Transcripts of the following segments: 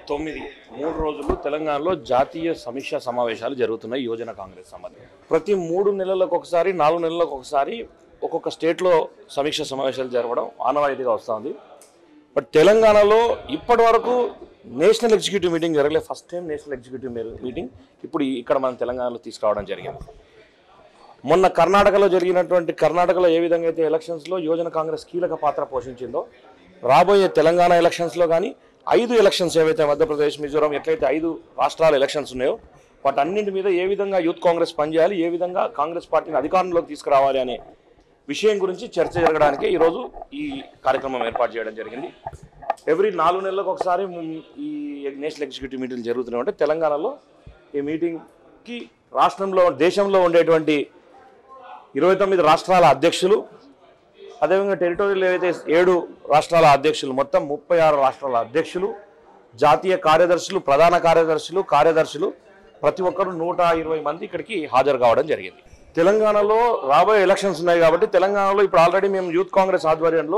తొమ్మిది మూడు రోజులు తెలంగాణలో జాతీయ సమీక్షా సమావేశాలు జరుగుతున్నాయి యువజన కాంగ్రెస్ సంబంధించి ప్రతి మూడు నెలలకు ఒకసారి నాలుగు నెలలకు ఒకసారి ఒక్కొక్క స్టేట్లో సమీక్ష సమావేశాలు జరగడం ఆనవాయితీగా వస్తుంది బట్ తెలంగాణలో ఇప్పటి వరకు నేషనల్ ఎగ్జిక్యూటివ్ మీటింగ్ జరగలేదు first time national executive meeting ఇప్పుడు ఇక్కడ మనం తెలంగాణలో తీసుకురావడం జరిగింది మొన్న కర్ణాటకలో జరిగినటువంటి కర్ణాటకలో ఏ విధంగా అయితే ఎలక్షన్స్లో యువజన కాంగ్రెస్ కీలక పాత్ర పోషించిందో రాబోయే తెలంగాణ ఎలక్షన్స్లో కానీ ఐదు ఎలక్షన్స్ ఏవైతే మధ్యప్రదేశ్ మిజోరాం ఎట్లయితే ఐదు రాష్ట్రాల ఎలక్షన్స్ ఉన్నాయో వాటన్నింటి మీద ఏ విధంగా యూత్ కాంగ్రెస్ పనిచేయాలి ఏ విధంగా కాంగ్రెస్ పార్టీని అధికారంలోకి తీసుకురావాలి అనే విషయం గురించి చర్చ జరగడానికి ఈరోజు ఈ కార్యక్రమం ఏర్పాటు చేయడం జరిగింది ఎవ్రీ నాలుగు నెలలకు ఒకసారి మ్, ఈ నేషనల్ ఎగ్జిక్యూటివ్ మీటింగ్ జరుగుతున్నాయి అంటే తెలంగాణలో ఈ మీటింగ్కి రాష్ట్రంలో దేశంలో ఉండేటువంటి ఇరవై తొమ్మిది రాష్ట్రాల అధ్యక్షులు అదేవిధంగా టెరిటోరియల్ ఏవైతే ఏడు రాష్ట్రాల అధ్యక్షులు మొత్తం ముప్పై ఆరు రాష్ట్రాల అధ్యక్షులు జాతీయ కార్యదర్శులు ప్రధాన కార్యదర్శులు కార్యదర్శులు ప్రతి ఒక్కరు నూట ఇరవై మంది ఇక్కడికి హాజరు కావడం జరిగింది తెలంగాణలో రాబోయే ఎలక్షన్స్ ఉన్నాయి కాబట్టి తెలంగాణలో ఇప్పుడు ఆల్రెడీ మేము యూత్ కాంగ్రెస్ ఆధ్వర్యంలో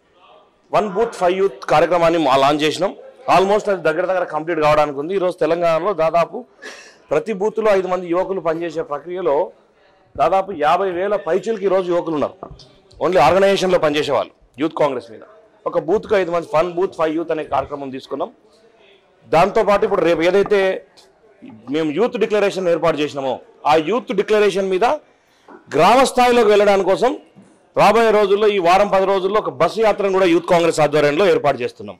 వన్ బూత్ ఫైవ్ యూత్ కార్యక్రమాన్ని మా లాంచ్ చేసినాం ఆల్మోస్ట్ అది దగ్గర దగ్గర కంప్లీట్ కావడానికి ఉంది ఈరోజు తెలంగాణలో దాదాపు ప్రతి బూత్లో ఐదు మంది యువకులు పనిచేసే ప్రక్రియలో దాదాపు యాభై వేల పైచులకి ఈరోజు యువకులు ఉన్నారు ఓన్లీ ఆర్గనైజేషన్లో పనిచేసే వాళ్ళు యూత్ కాంగ్రెస్ మీద ఒక బూత్కి ఐదు మంది ఫన్ బూత్ ఫైవ్ యూత్ అనే కార్యక్రమం తీసుకున్నాం దాంతోపాటు ఇప్పుడు రేపు ఏదైతే మేము యూత్ డిక్లరేషన్ ఏర్పాటు చేసినామో ఆ యూత్ డిక్లరేషన్ మీద గ్రామ స్థాయిలోకి వెళ్ళడానికి కోసం రాబోయే రోజుల్లో ఈ వారం పది రోజుల్లో ఒక బస్సు యాత్రను కూడా యూత్ కాంగ్రెస్ ఆధ్వర్యంలో ఏర్పాటు చేస్తున్నాం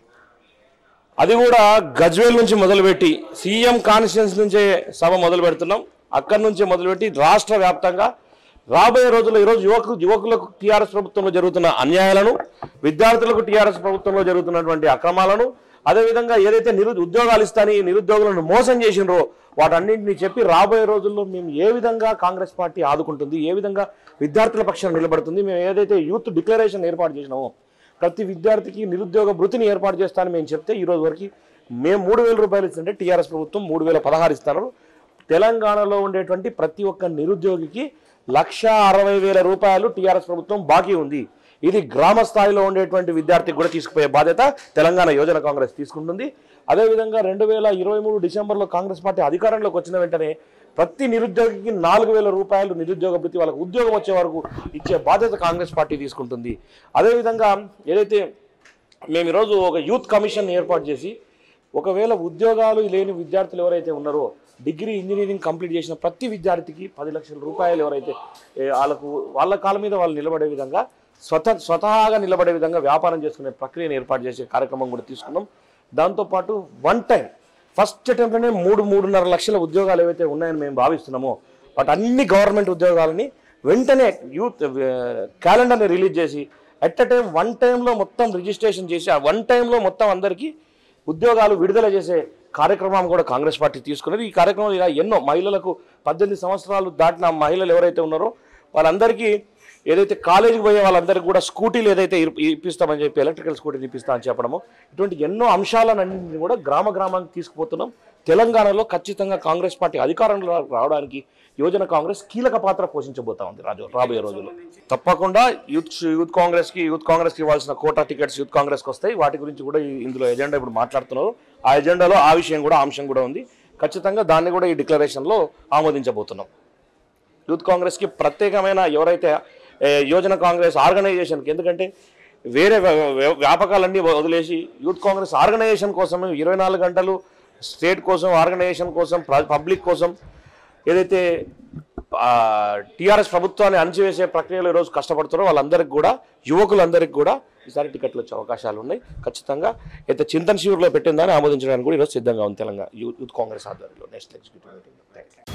అది కూడా గజ్వేల్ నుంచి మొదలుపెట్టి సీఎం కాన్స్టిట్యూన్స్ నుంచే సభ మొదలు పెడుతున్నాం అక్కడి నుంచే మొదలుపెట్టి రాష్ట్ర వ్యాప్తంగా రాబోయే రోజుల్లో ఈరోజు యువకు యువకులకు టీఆర్ఎస్ ప్రభుత్వంలో జరుగుతున్న అన్యాయాలను విద్యార్థులకు టీఆర్ఎస్ ప్రభుత్వంలో జరుగుతున్నటువంటి అక్రమాలను అదేవిధంగా ఏదైతే నిరు ఉద్యోగాలు ఇస్తాని నిరుద్యోగులను మోసం చేసినరో వాటన్నింటినీ చెప్పి రాబోయే రోజుల్లో మేము ఏ విధంగా కాంగ్రెస్ పార్టీ ఆదుకుంటుంది ఏ విధంగా విద్యార్థుల పక్షాన నిలబడుతుంది మేము ఏదైతే యూత్ డిక్లరేషన్ ఏర్పాటు చేసినామో ప్రతి విద్యార్థికి నిరుద్యోగ భృతిని ఏర్పాటు చేస్తానని మేము చెప్తే ఈ రోజు వరకు మేము మూడు వేల రూపాయలు ఇస్తుంటే టీఆర్ఎస్ ప్రభుత్వం మూడు వేల పదహారు ఇస్తారు తెలంగాణలో ఉండేటువంటి ప్రతి ఒక్క నిరుద్యోగికి లక్ష అరవై వేల రూపాయలు టీఆర్ఎస్ ప్రభుత్వం బాకీ ఉంది ఇది గ్రామ స్థాయిలో ఉండేటువంటి విద్యార్థికి కూడా తీసుకుపోయే బాధ్యత తెలంగాణ యోజన కాంగ్రెస్ తీసుకుంటుంది అదేవిధంగా రెండు వేల ఇరవై మూడు డిసెంబర్లో కాంగ్రెస్ పార్టీ అధికారంలోకి వచ్చిన వెంటనే ప్రతి నిరుద్యోగికి నాలుగు వేల రూపాయలు నిరుద్యోగ భృతి వాళ్ళకు ఉద్యోగం వచ్చే వరకు ఇచ్చే బాధ్యత కాంగ్రెస్ పార్టీ తీసుకుంటుంది అదేవిధంగా ఏదైతే మేము ఈరోజు ఒక యూత్ కమిషన్ ఏర్పాటు చేసి ఒకవేళ ఉద్యోగాలు లేని విద్యార్థులు ఎవరైతే ఉన్నారో డిగ్రీ ఇంజనీరింగ్ కంప్లీట్ చేసిన ప్రతి విద్యార్థికి పది లక్షల రూపాయలు ఎవరైతే ఏ, వాళ్ళకు వాళ్ళ కాళ్ళ మీద వాళ్ళు నిలబడే విధంగా స్వత స్వతహాగా నిలబడే విధంగా వ్యాపారం చేసుకునే ప్రక్రియను ఏర్పాటు చేసే కార్యక్రమం కూడా తీసుకున్నాం దాంతోపాటు వన్ టైం ఫస్ట్ అటెంప్ట్లోనే మూడు మూడున్నర లక్షల ఉద్యోగాలు ఏవైతే ఉన్నాయని మేము భావిస్తున్నామో వాటి అన్ని గవర్నమెంట్ ఉద్యోగాలని వెంటనే యూత్ క్యాలెండర్ని రిలీజ్ చేసి ఎట్ అ టైం వన్ టైంలో మొత్తం రిజిస్ట్రేషన్ చేసి ఆ వన్ టైంలో మొత్తం అందరికీ ఉద్యోగాలు విడుదల చేసే కార్యక్రమం కూడా కాంగ్రెస్ పార్టీ తీసుకున్నది ఈ కార్యక్రమం ఇలా ఎన్నో మహిళలకు పద్దెనిమిది సంవత్సరాలు దాటిన మహిళలు ఎవరైతే ఉన్నారో వాళ్ళందరికీ ఏదైతే కాలేజీకి పోయే వాళ్ళందరికీ కూడా స్కూటీలు ఏదైతే ఇప్- ఇప్పిస్తామని చెప్పి ఎలక్ట్రికల్ స్కూటీలు ఇప్పిస్తామని చెప్పడము ఇటువంటి ఎన్నో అంశాలన్నింటినీ కూడా గ్రామ గ్రామానికి తీసుకుపోతున్నాం తెలంగాణలో ఖచ్చితంగా కాంగ్రెస్ పార్టీ అధికారంలో రావడానికి యోజన కాంగ్రెస్ కీలక పాత్ర పోషించబోతా ఉంది రాజు రాబోయే రోజుల్లో తప్పకుండా యూత్ యూత్ కాంగ్రెస్ కి యూత్ కాంగ్రెస్ కి ఇవ్వాల్సిన కోటా టికెట్స్ యూత్ కాంగ్రెస్ కి వస్తాయి వాటి గురించి కూడా ఈ- ఇందులో ఎజెండా ఇప్పుడు మాట్లాడుతున్నారు ఆ ఎజెండాలో ఆ విషయం కూడా ఆ అంశం కూడా ఉంది ఖచ్చితంగా దాన్ని కూడా ఈ డిక్లరేషన్ లో ఆమోదించబోతున్నాం యూత్ కాంగ్రెస్కి ప్రత్యేకమైన ఎవరైతే ఏ, యోజన కాంగ్రెస్ ఆర్గనైజేషన్కి ఎందుకంటే వేరే వ్య- వ్య- వ్యాపకాలన్నీ వదిలేసి యూత్ కాంగ్రెస్ ఆర్గనైజేషన్ కోసం ఇరవై నాలుగు గంటలు స్టేట్ కోసం ఆర్గనైజేషన్ కోసం ప్ర- పబ్లిక్ కోసం ఏదైతే టీఆర్ఎస్ ప్రభుత్వాన్ని అణచివేసే ప్రక్రియలో ఈరోజు కష్టపడుతారో వాళ్ళందరికీ కూడా యువకులందరికీ కూడా ఈసారి టికెట్లు వచ్చే అవకాశాలు ఉన్నాయి ఖచ్చితంగా అయితే చింతన్ శిబిర్లో పెట్టిందని ఆమోదించడానికి కూడా ఈరోజు సిద్ధంగా ఉంది తెలంగాణ యూత్ యూత్ కాంగ్రెస్ ఆధ్వర్యంలో national executive meeting thank you